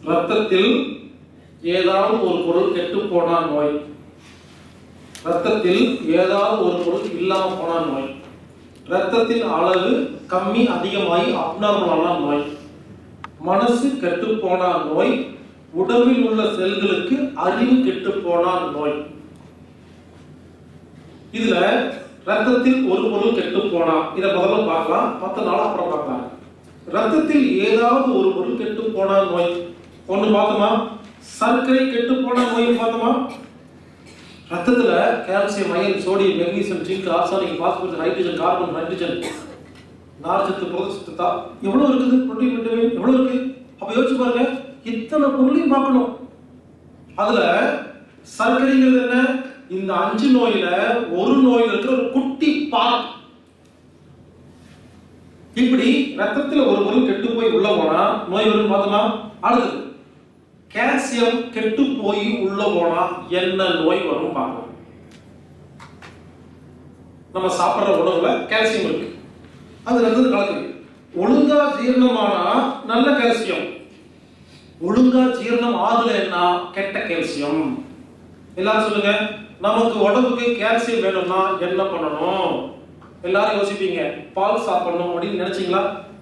ரத்தத்தில் ஏதாவது ஒரு பொருள் கெட்டு போனா நோய் ரத்தத்தில் ஏதாவது ஒரு பொருள் இல்லாம போனா நோய் ரத்தத்தின் அளவு கம்மி அதிகமாகி அப்நார்மலான நோய் மனசு கெட்டு போனா நோய் உடம்பில் உள்ள செல்களுக்கு அறிவு கெட்டு போனா நோய் இதுல ரத்தத்தில் ஒரு பொருள் கெட்டு போனா இதை முதல்ல பார்க்கலாம் பத்து நாள் அப்புறம் பார்க்கலாம் ரத்தத்தில் ஏதாவது ஒரு பொருள் கெட்டு போனா நோய் ஒண்ணு பார்த்தோமா சர்க்கரை கெட்டு போனா நோய் பார்த்தோமா ரத்தத்துல calcium iron sodium magnesium zinc arsenic phosphorus hydrogen carbon nitrogen நார்ச்சத்து புரதச்சத்து தா எவ்வளவு இருக்குது புரோட்டீன் விட்டமின் எவ்வளவு இருக்கு அப்ப யோசிச்சு பாருங்க இத்தனை பொருளையும் பார்க்கணும் அதுல சர்க்கரைங்கிறது என்ன இந்த அஞ்சு நோயில ஒரு நோயில இருக்கிற ஒரு குட்டி பார்ட் இப்படி ரத்தத்துல ஒரு பொருள் கெட்டு போய் உள்ள போனா நோய் வரும் பார்த்தோமா அடுத்தது கால்சியம் கெட்டு போய் உள்ள போனா என்ன நோய் வரும் பார்க்கணும் நம்ம சாப்பிடுற உணவுல கால்சியம் இருக்கு அது ரத்தத்தில் கலக்குது ஒழுங்கா ஜீரணமானா நல்ல கால்சியம் ஒழுங்கா ஜீரணம் ஆகலைன்னா கெட்ட கால்சியம் எல்லாரும் சொல்லுங்க நமக்கு உடம்புக்கு கால்சியம் வேணும்னா என்ன பண்ணணும் எல்லாரும் யோசிப்பீங்க பால் சாப்பிடணும் அப்படின்னு நினைச்சீங்களா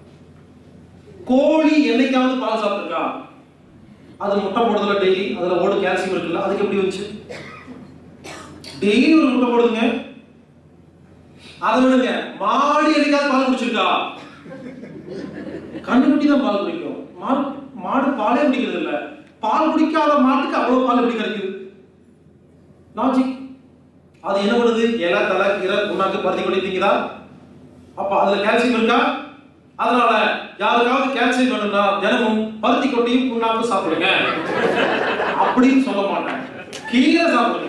கோழி என்னைக்காவது பால் சாப்பிட்டுருக்கா அது முட்டை போடுறதுல டெய்லி அதுல ஓடு கால்சியம் இருக்குல்ல அதுக்கு எப்படி வந்துச்சு டெய்லி ஒரு முட்டை போடுதுங்க அதை விடுங்க மாடி என்னைக்காவது பால் குடிச்சிருக்கா கண்ணுக்குட்டி தான் பால் குடிக்கும் மாடு மாடு பாலே குடிக்கிறது இல்ல பால் குடிக்காத மாட்டுக்கு அவ்வளவு பால் எப்படி கிடைக்குது லாஜிக் அது என்ன பண்ணுது இலை தலை கீரை புண்ணாக்கு பருத்தி கொடி திங்குதா அப்ப அதுல கால்சியம் இருக்கா அதனால யாருக்காவது கால்சியம் வேணும்னா தினமும் பருத்தி கொட்டையும் புண்ணாக்கு சாப்பிடுங்க அப்படின்னு சொல்ல மாட்டேன் கீரை சாப்பிடுங்க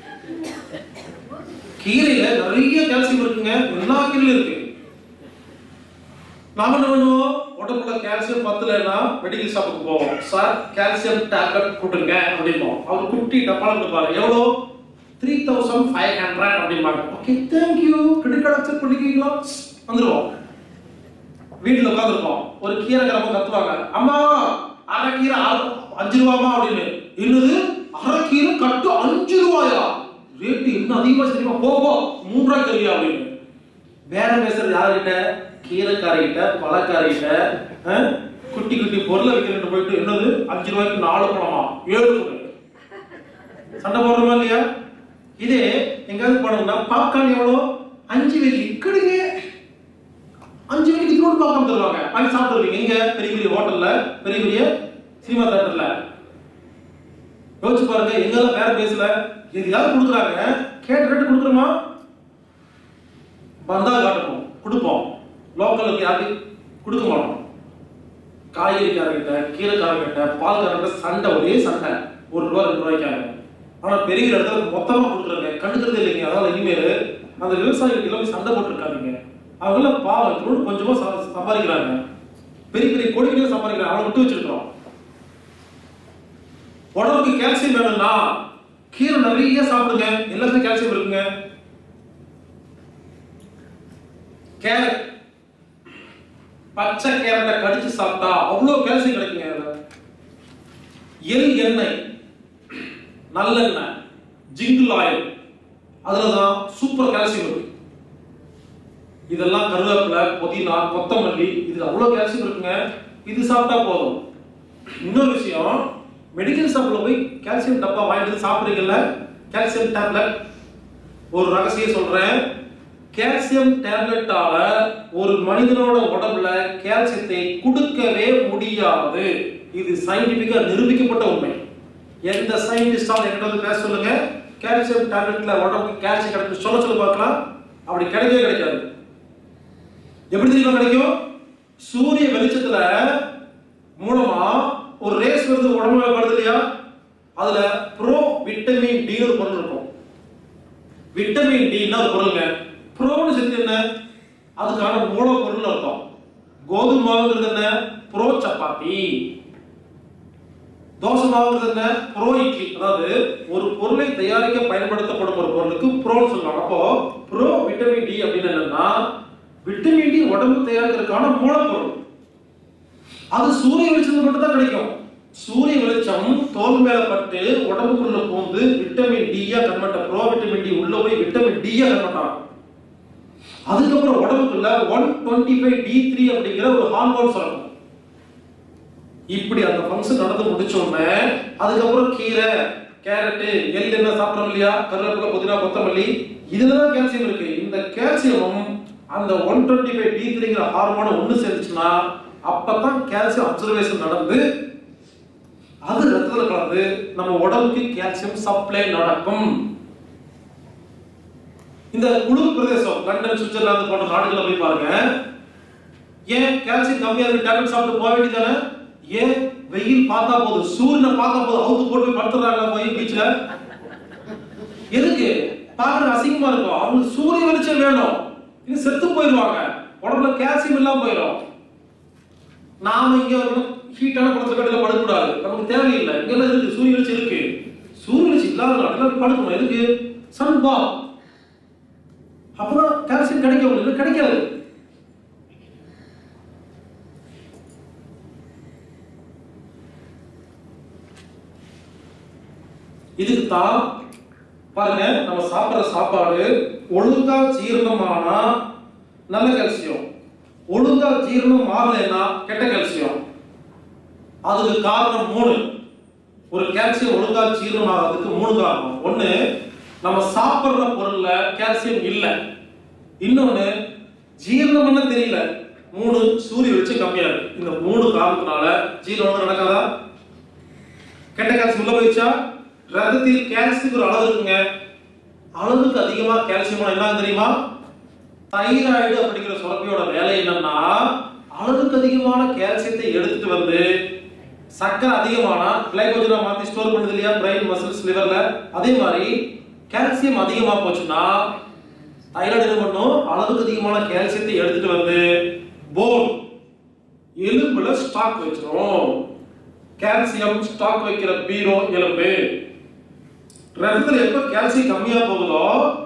கீரையில நிறைய கால்சியம் இருக்குங்க எல்லா கீரையிலும் இருக்கு நாம என்ன பண்ணுவோம் உடம்புல கால்சியம் பத்தலைன்னா மெடிக்கல் ஷாப்புக்கு போவோம் சார் கால்சியம் டேப்லெட் கொடுங்க அப்படிம்போம் அவர் குட்டி டப்பால கொடுப்பாரு எவ்வளோ த்ரீ தௌசண்ட் ஃபைவ் ஹண்ட்ரட் அப்படிம்பாங்க okay thank you credit card accept பண்ணிக்கிறீங்களா வந்துருவோம் வீட்டுல உட்காந்துருப்போம் ஒரு கீரை கிழமை கத்துவாங்க அம்மா அரை கீரை ஆறு- அஞ்சு ரூபாமா அப்படின்னு என்னது அரை கீரை கட்டு அஞ்சு ரூபாயா ரேட்டு இன்னும் அதிகமா தெரியுமா போ போ மூன்று ரூபாய் தெரியும் அப்படின்னு வேற பேசுறது யாருகிட்ட கீரைக்காரகிட்ட பழக்காரகிட்ட அஹ், குட்டி குட்டி பொருளை விற்கிறேன் போயிட்டு என்னது அஞ்சு ரூபாய்க்கு நாலு பழமா ஏழு கொடு சண்டை போடுறோமா இல்லையா இதே எங்காவது போனோம்னா பாப்கார்ன் எவ்வளோ அஞ்சு வெள்ளி கடுங்க அஞ்சு மணிக்கு திரும்ப பார்க்காம தருவாங்க வாங்கி சாப்பிட்டுருவீங்க எங்க பெரிய பெரிய ஹோட்டல்ல பெரிய பெரிய சினிமா தேட்டர்ல யோசிச்சு பாருங்க எங்கெல்லாம் வேற பேசல எதையாவது கொடுக்குறாங்க கேட்ட ரேட்டு கொடுக்குறோமா வந்தா காட்டணும் கொடுப்போம் லோக்கலுக்கு யாருக்கு கொடுக்க மாட்டோம் காய்கறிக்காரர்கிட்ட கீரைக்காரர்கிட்ட பால்காரர்கிட்ட சண்டை ஒரே சண்டை ஒரு ரூபா ரெண்டு ரூபாய்க்காக ஆனா பெரிய இடத்துல மொத்தமா கொடுக்குறாங்க கண்டுக்கிறது இல்லைங்க அதனால இனிமேல் அந்த விவசாயிகளுக்கு எல்லாம் போய் சண்டை போட்டுருக்காங்க அவங்க எல்லாம் பாவம் இவ்வளவு கொஞ்சமா ச- சம்பாதிக்கிறாங்க பெரிய பெரிய கோடிகளே சம்பாதிக்கிறாங்க அவனை விட்டு வச்சிருக்கிறோம் உடம்புக்கு கால்சியம் வேணும்னா கீரை நிறைய சாப்பிடுங்க எல்லாத்துலயும் கால்சியம் இருக்குங்க கேரட் பச்சை கேரட்டை கடிச்சு சாப்பிட்டா அவ்வளவு கால்சியம் கிடைக்குங்க அதுல எள் எண்ணெய் நல்லெண்ணெய் ஜிங்கிள் ஆயில் அதுலதான் சூப்பர் கால்சியம் இருக்கு இதெல்லாம் கருவேப்பிலை புதினா கொத்தமல்லி இதுல அவ்வளவு கால்சியம் இருக்குங்க இது சாப்பிட்டா போதும் இன்னொரு விஷயம் மெடிக்கல் ஷாப்ல போய் கால்சியம் டப்பா வாங்கிட்டு வந்து சாப்பிடுறீங்கல்ல கால்சியம் டேப்லெட் ஒரு ரகசியம் சொல்றேன் கால்சியம் டேப்லெட்டால ஒரு மனிதனோட உடம்புல கால்சியத்தை கொடுக்கவே முடியாது இது சயின்டிபிக்கா நிரூபிக்கப்பட்ட உண்மை எந்த சயின்டிஸ்டாலும் என்கிட்ட வந்து பேச சொல்லுங்க கால்சியம் டேப்லெட்ல உடம்புக்கு கால்சியம் கிடைக்கும் சொல்ல சொல்ல பார்க்கலாம் அப்படி கிடைக்கவே கிடைக்காது எப்படி தெரியுமா கிடைக்கும் சூரிய வெளிச்சத்துல மூலமா ஒரு ரேஸ் வருது உடம்புல வருது இல்லையா அதுல ப்ரோ விட்டமின் டி ஒரு பொருள் இருக்கும் விட்டமின் டின்னா ஒரு பொருளுங்க ப்ரோன்னு சேர்த்து என்ன அதுக்கான மூலப்பொருள் அர்த்தம் கோதுமை மாவுங்கிறது என்ன ப்ரோ சப்பாத்தி தோசை மாவுங்கிறது என்ன ப்ரோ இட்லி அதாவது ஒரு பொருளை தயாரிக்க பயன்படுத்தப்படும் ஒரு பொருளுக்கு ப்ரோன்னு சொல்லுவாங்க அப்போ ப்ரோ விட்டமின் டி அப்படின்னு என்னன்னா விட்டமின் டி உடம்பு தயாரிக்கிறதுக்கான மூலப்பொருள் அது சூரிய வெளிச்சத்துல மட்டும் தான் கிடைக்கும் சூரிய வெளிச்சம் தோல் மேல பட்டு உடம்புக்குள்ள பூந்து விட்டமின் டியா கன்வெர்ட் ப்ரோ விட்டமின் டி உள்ள போய் விட்டமின் டியா கன்வெர்ட் ஆகும் அதுக்கப்புறம் உடம்புக்குள்ள one twenty five D three அப்படிங்கிற ஒரு ஹார்மோன் சுரக்கும் இப்படி அந்த ஃபங்க்ஷன் நடந்து முடிச்ச உடனே அதுக்கப்புறம் கீரை கேரட்டு எள் என்ன சாப்பிடறோம் இல்லையா கருவேப்பிலை புதினா கொத்தமல்லி இதுல தான் கால்சியம் இருக்கு இந்த கால்சியமும் அந்த ஒன் டுவெண்ட்டி ஃபைவ் டி த்ரீங்கிற ஹார்மோனை ஒன்று சேர்ந்துச்சுன்னா அப்பதான் கால்சியம் அப்சர்வேஷன் நடந்து அது ரத்தத்துல கலந்து நம்ம உடம்புக்கு கால்சியம் சப்ளை நடக்கும் இந்த குளிர் பிரதேசம் லண்டன் சுவிட்சர்லாந்து போன்ற நாடுகளில் போய் பாருங்க ஏன் கால்சியம் கம்மியா இருக்கு டேப்லெட் சாப்பிட்டு போக வேண்டியதானே ஏன் வெயில் பார்த்தா போதும் சூரியனை பார்த்தா போதும் அவுத்து போட்டு போய் படுத்துறாங்க போய் பீச்ல எதுக்கு பார்க்கறது அசிங்கமா இருக்கும் அவங்களுக்கு சூரிய வெளிச்சம் வேணும் இது செத்து போயிடுவாங்க உடம்புல கால்சியம் இல்லாம போயிடும் நாம இங்க ஒரு ஹீட்டான குளத்துல கடையில படுக்கக்கூடாது நமக்கு தேவையில்லை இங்கெல்லாம் இருக்கு சூரிய வெளிச்சம் இருக்கு சூரிய வெளிச்சம் இல்லாத நாட்டில் போய் படுக்கணும் எதுக்கு சன் பா அப்பதான் கால்சியம் கிடைக்கும் உங்களுக்கு கிடைக்காது இதுக்கு தான் பாருங்க நம்ம சாப்பிடுற சாப்பாடு ஒழுங்கா ஜீரணமானா நல்ல கால்சியம் ஒழுங்கா ஜீரணம் ஆகலைன்னா கெட்ட கால்சியம் அதுக்கு காரணம் மூணு ஒரு கால்சியம் ஒழுங்கா ஜீரணம் ஆகிறதுக்கு மூணு காரணம் ஒண்ணு நம்ம சாப்பிடுற பொருள்ல கால்சியம் இல்ல இன்னொன்னு ஜீரணம் பண்ண தெரியல மூணு சூரிய வெளிச்சம் கம்மியா இருக்கு இந்த மூணு காரணத்தினால ஜீரணம் நடக்காதா கெட்ட கால்சியம் உள்ள போயிடுச்சா ரத்தத்தில் கால்சியம் ஒரு அளவு இருக்குங்க அளவுக்கு அதிகமா கால்சியம் என்ன தெரியுமா தைராய்டு அப்படிங்கிற சுரப்பியோட வேலை என்னன்னா அளவுக்கு அதிகமான கால்சியத்தை எடுத்துட்டு வந்து சக்கரை அதிகமானா கிளைகோஜனா மாத்தி ஸ்டோர் பண்ணுது இல்லையா பிரெயின் மசில்ஸ் லிவர்ல அதே மாதிரி கால்சியம் அதிகமா போச்சுன்னா தைராய்டு என்ன பண்ணும் அளவுக்கு அதிகமான கால்சியத்தை எடுத்துட்டு வந்து போன் எலும்புல ஸ்டாக் வச்சிரும் கால்சியம் ஸ்டாக் வைக்கிற பீரோ எலும்பு ரத்தத்துல எப்ப கால்சியம் கம்மியா போகுதோ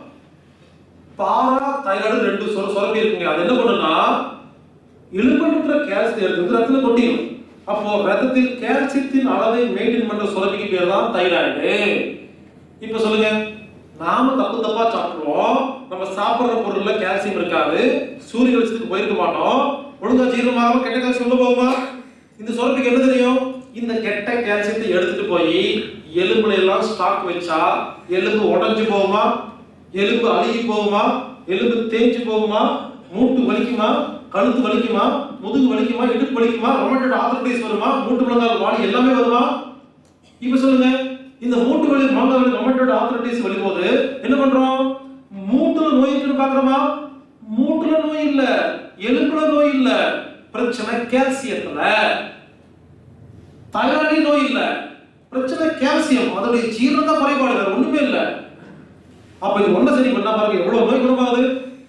பாரா தைராய்டு ரெண்டு சொர சுரப்பி இருக்குங்க அது என்ன பண்ணுன்னா எலும்புன்ற கால்சியம் எடுத்து ரத்தத்துல கொட்டிடும் அப்போ ரத்தத்தில் கால்சியத்தின் அளவை மெயின்டைன் பண்ற சுரப்பிக்கு பேர் தான் தைராய்டு இப்ப சொல்லுங்க நாம தப்பு தப்பா சாப்பிடுவோம் நம்ம சாப்பிடுற பொருள்ல கால்சியம் இருக்காது சூரிய வெளிச்சத்துக்கு போயிருக்க மாட்டோம் ஒழுங்கா ஜீரணமாகாம கெட்ட கால்சியம் உள்ள போகுமா இந்த சுரப்பிக்கு என்ன தெரியும் இந்த கெட்ட கால்சியத்தை எடுத்துட்டு போய் எலும்புல எல்லாம் ஸ்டாக் வச்சா எலும்பு உடைஞ்சு போகுமா எலும்பு அழுகி போகுமா எலும்பு தேஞ்சு போகுமா மூட்டு வலிக்குமா கழுத்து வலிக்குமா முதுகு வலிக்குமா இடுப்பு வலிக்குமா ரொமட்டோட ஆர்த்தரைட்டிஸ் வருமா மூட்டு முழங்கால் வாலி எல்லாமே வருமா இப்ப சொல்லுங்க இந்த மூட்டு வலி முழங்கால் வலி ரொமட்டோட ஆர்த்தரைட்டிஸ் வரும்போது என்ன பண்றோம் மூட்டுல நோய் இருக்குன்னு பாக்குறோமா மூட்டுல நோய் இல்ல எலும்புல நோய் இல்ல பிரச்சனை கால்சியத்துல தைராய்டு நோய் இல்ல பிரச்சனை கால்சியம் அதோடைய ஜீரணம் தான் குறைபாடு வேற ஒண்ணுமே இல்ல அப்ப இது ஒண்ணு சரி பண்ணா பாருங்க எவ்வளவு நோய் குணமாகுது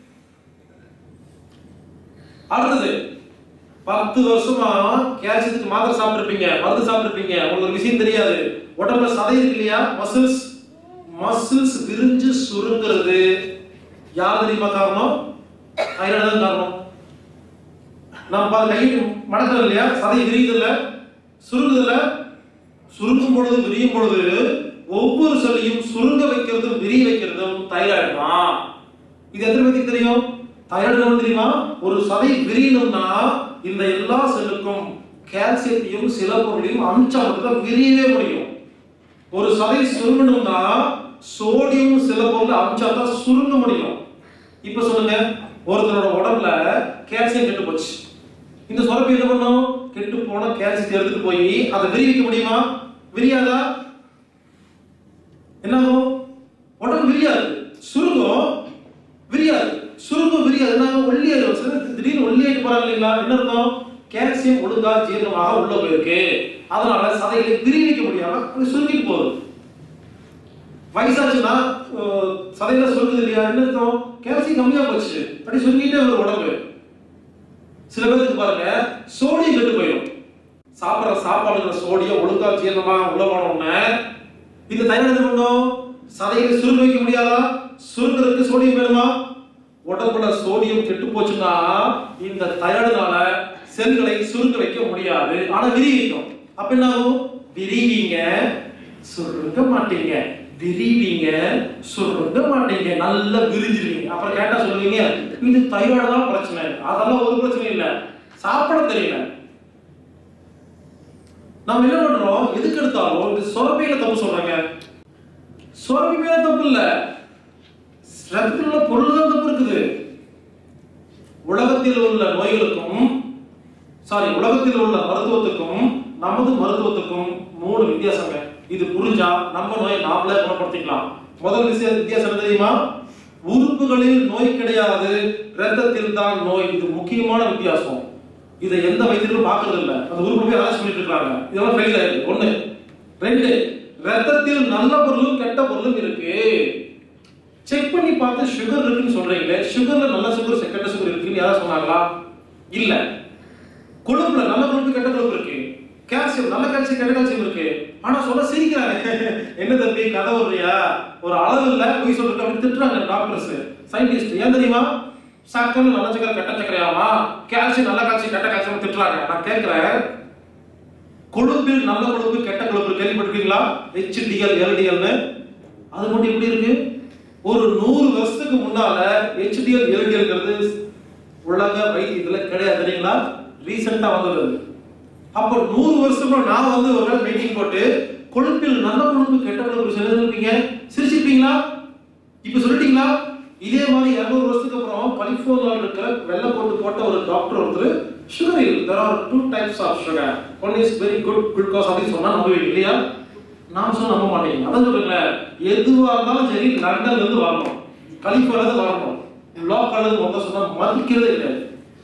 அடுத்தது பத்து வருஷமா கால்சியத்துக்கு மாத்திரை சாப்பிட்டுருப்பீங்க மருந்து சாப்பிட்டுருப்பீங்க உங்களுக்கு ஒரு விஷயம் தெரியாது உடம்புல சதை இருக்கு இல்லையா மசில்ஸ் மசில்ஸ் விரிஞ்சு சுருங்குறது யார் தெரியுமா காரணம் தைராய்டு தான் காரணம் நம்ம கையை மடக்கிறது இல்லையா சதை விரியுது இல்ல சுருங்குது இல்ல சுருங்கும் பொழுது விரியும் பொழுது ஒவ்வொரு செல்லையும் சுருங்க வைக்கிறதும் விரிய வைக்கிறதும் தைராய்டு தான் இது எத்தனை பேருக்கு தெரியும் தைராய்டு என்ன தெரியுமா ஒரு சதை விரியணும்னா இந்த எல்லா செல்லுக்கும் கால்சியத்தையும் சில பொருளையும் அமிச்சா மட்டும்தான் விரியவே முடியும் ஒரு சதை சுருங்கணும்னா சோடியம் சில பொருள் அமிச்சா தான் சுருங்க முடியும் இப்ப சொல்லுங்க ஒருத்தரோட உடம்புல கால்சியம் கெட்டு போச்சு இந்த சுரப்பி என்ன பண்ணும் கெட்டு போன கால்சியத்தை எடுத்துட்டு போய் அதை விரிவிக்க முடியுமா விரியாதா என்னாகும் உடம்பு விரியாது சுருங்கும் விரியாது சுருங்கும் விரியாது என்ன ஒல்லியாயிரும் சில பேர் திடீர்னு ஒல்லியாயிட்டு போறாங்க இல்லைங்களா என்ன அர்த்தம் கால்சியம் ஒழுங்கா ஜீரணமாக உள்ள போயிருக்கு அதனால சதைகளை விரிவிக்க முடியாம அது சுருங்கிட்டு போகுது வயசாச்சுன்னா அஹ், சதையில சுருங்குது இல்லையா என்ன அர்த்தம் கால்சியம் கம்மியா போச்சு அப்படி சுருங்கிட்டே வரும் உடம்பு சில பேருக்கு பாருங்க சோடியம் கெட்டு போயிடும் சாப்பிடுற சாப்பாடுல சோடியம் ஒழுங்கா ஜீரணமா உள்ள போனோம்னா இந்த தைராய்டு என்ன பண்ணும் சதைகளை சுருங்க வைக்க முடியாதா சுருங்குறதுக்கு சோடியம் வேணுமா உடம்புல சோடியம் கெட்டு போச்சுன்னா இந்த தைராய்டுனால செல்களை சுருங்க வைக்க முடியாது ஆனா விரி வைக்கும் அப்ப என்ன ஆகும் விரிவீங்க சுருங்க மாட்டீங்க விரிவீங்க சுருங்க மாட்டீங்க நல்லா விரிஞ்சிருவீங்க அப்புறம் கேட்டா சொல்லுவீங்க இது தைராய்டு தான் பிரச்சனை அதெல்லாம் ஒரு பிரச்சனை இல்ல சாப்பிட தெரியல நாம என்ன பண்றோம் எதுக்கு எடுத்தாலும் இது சுரப்பியில தப்பு சொல்றாங்க சுரப்பி மேல தப்பு இல்ல ரத்தத்தில் உள்ள பொருள் தான் தப்பு இருக்குது உலகத்தில் உள்ள நோய்களுக்கும் சாரி உலகத்தில் உள்ள மருத்துவத்துக்கும் நமது மருத்துவத்துக்கும் மூணு வித்தியாசங்க இது புரிஞ்சா நம்ம நோயை நாமளே குணப்படுத்திக்கலாம் முதல் விஷயம் வித்தியாசம் என்ன தெரியுமா உறுப்புகளில் நோய் கிடையாது ரத்தத்தில் தான் நோய் இது முக்கியமான வித்தியாசம் இதை எந்த வைத்தியரும் பார்க்கறது இல்ல அந்த உறுப்பு போய் அரெஸ்ட் பண்ணிட்டு இருக்காங்க இதெல்லாம் ஃபெயில் ஆயிருக்கு ஒண்ணு ரெண்டு ரத்தத்தில் நல்ல பொருளும் கெட்ட பொருளும் இருக்கு செக் பண்ணி பார்த்து சுகர் இருக்குன்னு சொல்றீங்களே சுகர்ல நல்ல சுகர் கெட்ட சுகர் இருக்குன்னு யாராவது சொன்னாங்களா இல்ல கொழுப்புல நல்ல கொழுப்பு கெட்ட கொழுப்பு இருக்கு கால்சியம் நல்ல கால்சியம் கெட்ட கால்சியம் இருக்கு ஆனா சொல்ல சிரிக்கிறாங்க என்ன தம்பி கதை வர்றியா ஒரு அளவு இல்ல பொய் சொல்லிட்டு அப்படி திட்டுறாங்க டாக்டர்ஸ் சயின்டிஸ்ட் ஏன் தெரியுமா சக்கரை நல்ல சக்கரை கெட்ட சக்கரையாமா கால்சியம் நல்ல கால்சியம் கெட்ட கால்சியம் திட்டுறாங்க நான் கேட்கிறேன் கொழுப்பில் நல்ல கொழுப்பு கெட்ட கொழுப்பு கேள்விப்பட்டிருக்கீங்களா ஹெச்டிஎல் எல்டிஎல்னு அது மட்டும் எப்படி இருக்கு ஒரு நூறு வருஷத்துக்கு முன்னால ஹெச்டிஎல் எல்டிஎல்ங்கிறது உலக வைத்தியத்துல கிடையாது தெரியுங்களா ரீசெண்டா வந்தது அது. அப்போ நூறு வருஷமா நான் வந்து ஒரு நாள் மீட்டிங் போட்டு கொழுப்பில் நல்ல கொழுப்பு கெட்ட கொழுப்பு சொல்லிருப்பீங்க சிரிச்சிருப்பீங்களா இப்ப சொல்லிட்டீங்களா இதே மாதிரி இருநூறு வருஷத்துக்கு அப்புறம் கலிபோர்னியாவில் இருக்கிற வெள்ளை போட்டு போட்ட ஒரு டாக்டர் ஒருத்தர் சுகர் இல் there are two types of sugar one is very good glucose அப்படின்னு சொன்னா நம்புவீங்க இல்லையா நான் சொன்னா நம்ப மாட்டீங்க அதான் சொல்றேன் எதுவா இருந்தாலும் சரி லண்டன்ல இருந்து வரணும் கலிபோர்னியா இருந்து வரணும் லோக்கல்ல இருந்து வந்த சொன்னா மதிக்கிறதே கிடையாது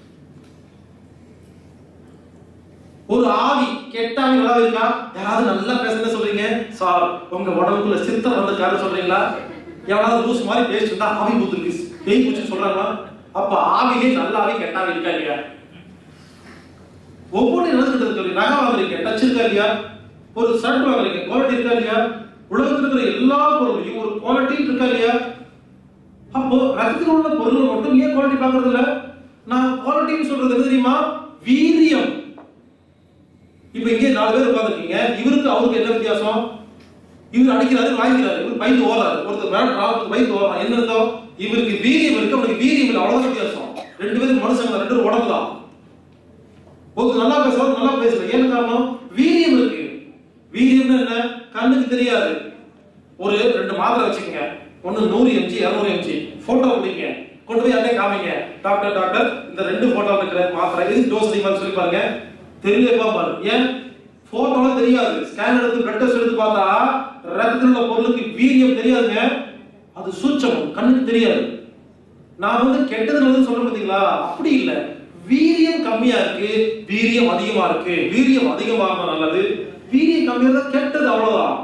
ஒரு ஆவி கெட்ட ஆவி நல்லா இருக்கா யாராவது நல்லா பேசுங்க சொல்றீங்க சார் உங்க உடம்புக்குள்ள சித்தர் வந்திருக்காரு சொல்றீங்களா எவனாவது லூஸ் மாதிரி பேசிட்டு இருந்தா ஆவி பூத்துருக்கு பேய் பூச்சு சொல்றாங்களா அப்ப ஆவிலே நல்ல ஆவி கெட்ட ஆவி இருக்கா இல்லையா ஒவ்வொன்றும் நடந்துட்டு இருக்கு நகை வாங்குறீங்க டச் இருக்கா இல்லையா ஒரு ஷர்ட் வாங்குறீங்க குவாலிட்டி இருக்கா இல்லையா உலகத்தில் இருக்கிற எல்லா பொருளையும் ஒரு குவாலிட்டி இருக்கா இல்லையா அப்போ ரத்தத்தில் உள்ள பொருள் மட்டும் ஏன் குவாலிட்டி பார்க்கறது இல்ல நான் குவாலிட்டின்னு சொல்றது என்ன தெரியுமா வீரியம் இப்ப இங்கே நாலு பேர் உட்காந்துருக்கீங்க இவருக்கு அவருக்கு என்ன வித்தியாசம் இவர் அடிக்கிறாரு வாங்கிக்கிறாரு இவர் பயந்து ஓடுறாரு ஒருத்தர் மேல பயந்து ஓடுறான் என்ன அர்த்தம் இவருக்கு வீரியம் இருக்கு அவனுக்கு வீரியம் இல்லை அவ்வளவுதான் வித்தியாசம் ரெண்டு பேரும் மனுஷங்க ரெண்டு பேரும் உடம்பு தான் ஒருத்தர் நல்லா பேசுறாரு நல்லா பேசல ஏன்னு காரணம் வீரியம் இருக்கு வீரியம்னா என்ன கண்ணுக்கு தெரியாது ஒரு ரெண்டு மாத்திரை வச்சுக்கோங்க ஒன்னு நூறு எம்ஜி இருநூறு எம்ஜி போட்டோ பிடிங்க கொண்டு போய் யார்ட்டே காமிங்க டாக்டர் டாக்டர் இந்த ரெண்டு போட்டோ இருக்கிற மாத்திரை எது டோஸ் அதிகமாக சொல்லி பாருங்க தெரியல பாரு ஏன் போட்டோல தெரியாது ஸ்கேன் எடுத்து பிளட் டெஸ்ட் எடுத்து பார்த்தா ரத்தத்தில் உள்ள பொருளுக்கு வீரியம் தெரியாதுங்க அது சூட்சமம் கண்ணுக்கு தெரியாது நான் வந்து கெட்டது நல்லது சொல்றேன் பாத்தீங்களா அப்படி இல்ல வீரியம் கம்மியா இருக்கு வீரியம் அதிகமா இருக்கு வீரியம் அதிகமா இருந்தா நல்லது வீரியம் கம்மியா இருந்தா கெட்டது அவ்வளவுதான்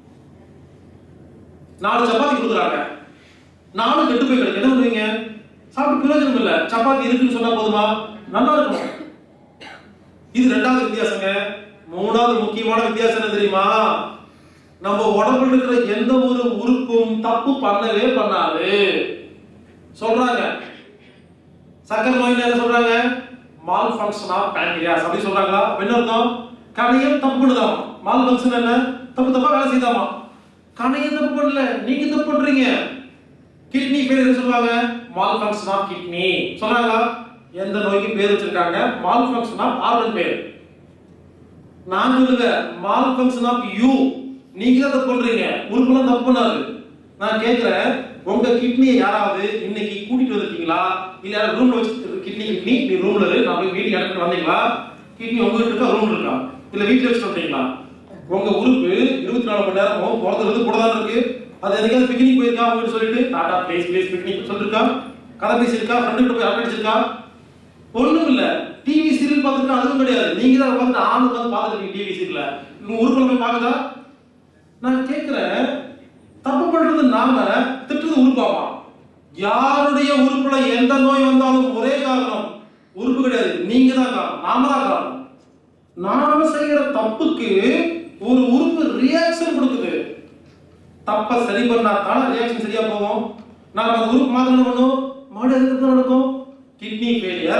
நாலு சப்பாத்தி கொடுக்குறாங்க நானும் கெட்டு போய் கிடைக்கும் என்ன பண்ணுவீங்க சாப்பிட்டு பிரயோஜனம் இல்ல சப்பாத்தி இருக்குன்னு சொன்னா போதுமா நல்லா இருக்கும் இது ரெண்டாவது வித்தியாசங்க மூணாவது முக்கியமான வித்தியாசம் என்ன தெரியுமா நம்ம உடம்புல இருக்கிற எந்த ஒரு உறுப்பும் தப்பு பண்ணவே பண்ணாது சொல்றாங்க சக்கரை நோயில என்ன சொல்றாங்க மால் ஃபங்க்ஷன் ஆஃப் பேங்க்ரியாஸ் அப்படி சொல்றாங்களா அப்ப என்ன அர்த்தம் கணையம் தப்பு பண்ணுதாமா மால் ஃபங்க்ஷன் என்ன தப்பு தப்பா வேலை செய்தாமா கணையம் தப்பு பண்ணல நீங்க தப்பு பண்றீங்க கிட்னி பேர் சொல்லுவாங்க மால் ஃபங்க்ஷன் ஆஃப் கிட்னி சொல்றாங்களா எந்த நோய்க்கு பேர் வச்சிருக்காங்க மால் ஃபங்க்ஷன் ஆஃப் ஆர்கன் பேர் நான் சொல்லுங்க மால் ஃபங்க்ஷன் ஆஃப் யூ நீங்க தான் தப்பு பண்றீங்க உறுப்புலாம் தப்பு பண்ணாது நான் கேக்குறேன் உங்க கிட்னியை யாராவது இன்னைக்கு கூட்டிட்டு வந்திருக்கீங்களா இல்ல ரூம்ல வச்சு கிட்னி கிட்னி நீ ரூம்ல இரு நான் போய் வீட்டுக்கு எடுத்துட்டு வந்தீங்களா கிட்னி உங்க வீட்டு இருக்கா ரூம்ல இருக்கா இல்ல வீட்டுல வச்சுட்டு வந்தீங்களா உங்க உறுப்பு இருபத்தி நாலு மணி நேரமும் பிறந்தது இருந்து கூட தான் இருக்கு அது எதுக்காவது பிக்னிக் போயிருக்கா அவங்க சொல்லிட்டு டாடா பிளேஸ் பிளேஸ் பிக்னிக் சொல்லிருக்கா கதை பேசியிருக்கா ஃப்ரெண்டு போய் அரட்டடிச்சிருக்கா ஒண்ணும் இல்ல டிவி சீரியல் பார்த்துட்டு அதுவும் கிடையாது நீங்க தான் உட்காந்து ஆண் உட்காந்து பார்த்துருக்கீங்க டிவி சீரியல்ல உங்க உறுப்புல போய் பார்க்குதா நான் கேட்கிறேன் தப்பு பண்றது நாம திட்டுறது உறுப்பாமா யாருடைய உறுப்புல எந்த நோய் வந்தாலும் ஒரே காரணம் உறுப்பு கிடையாது நீங்க தான் காரணம் நாம தான் காரணம் நாம செய்யற தப்புக்கு ஒரு உறுப்பு ரியாக்ஷன் கொடுக்குது தப்ப சரி பண்ணா தானே ரியாக்ஷன் சரியா போகும் நாம அந்த உறுப்பு மாத்திரம் என்ன பண்ணும் மறுபடியும் எதுக்கு நடக்கும் கிட்னி ஃபெயிலியர்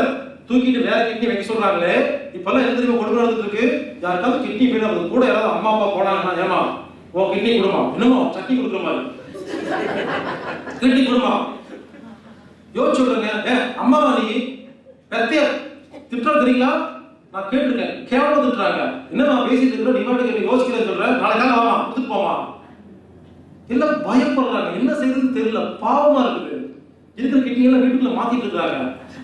தூக்கிட்டு வேற கிட்னி வைக்க சொல்றாங்களே இப்பெல்லாம் என்ன தெரியுமா கொடுமை நடந்துட்டு இருக்கு யாருக்காவது கிட்னி ஃபெயில் ஆகுது கூட யாராவது அம்மா அப்பா போனாங்கன்னா ஏமா ஓ கிட்னி கொடுமா என்னமோ சட்னி கொடுக்குற மாதிரி கிட்னி கொடுமா யோசிச்சு விடுங்க ஏ அம்மாவா நீ பெத்தைய திட்டம் தெரியுங்களா நான் கேட்டிருக்கேன் கேவலம் திட்டுறாங்க என்னமா பேசிட்டு இருக்கிற நீ பாட்டுக்கு நீ யோசிக்கிறேன்னு சொல்ற நாளைக்கு காலை வாமா கொடுத்துட்டு போமா எல்லாம் பயப்படுறாங்க என்ன செய்யறதுன்னு தெரியல பாவமா இருக்குது இருக்கிற கிட்னி எல்லாம் வீட்டுக்குள்ள மாத்திட்டு இருக்காங்க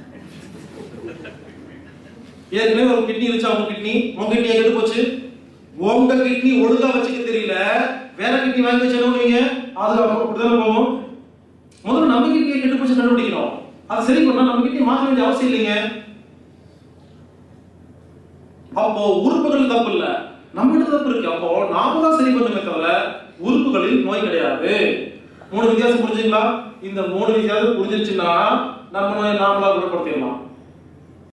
ஏற்கனவே ஒரு கிட்னி இருந்துச்சு அவங்க கிட்னி உங்க கிட்னி எங்கிட்டு போச்சு உங்க கிட்னி ஒழுங்கா வச்சுக்க தெரியல வேற கிட்னி வாங்கி வச்சு என்ன பண்ணுவீங்க அது அப்படிதானே போகும் முதல்ல நம்ம கிட்னியை கெட்டு போச்சு கண்டுபிடிக்கணும் அதை சரி பண்ணா நம்ம கிட்னி மாற்ற வேண்டிய அவசியம் இல்லைங்க அப்போ உறுப்புகள் தப்பு இல்ல நம்மகிட்ட தப்பு இருக்கு அப்போ நாம தான் சரி பண்ணுமே தவிர உறுப்புகளில் நோய் கிடையாது மூணு வித்தியாசம் புரிஞ்சுங்களா இந்த மூணு வித்தியாசம் புரிஞ்சிருச்சுன்னா நம்ம நோயை நாமளா குணப்படுத்திடலாம்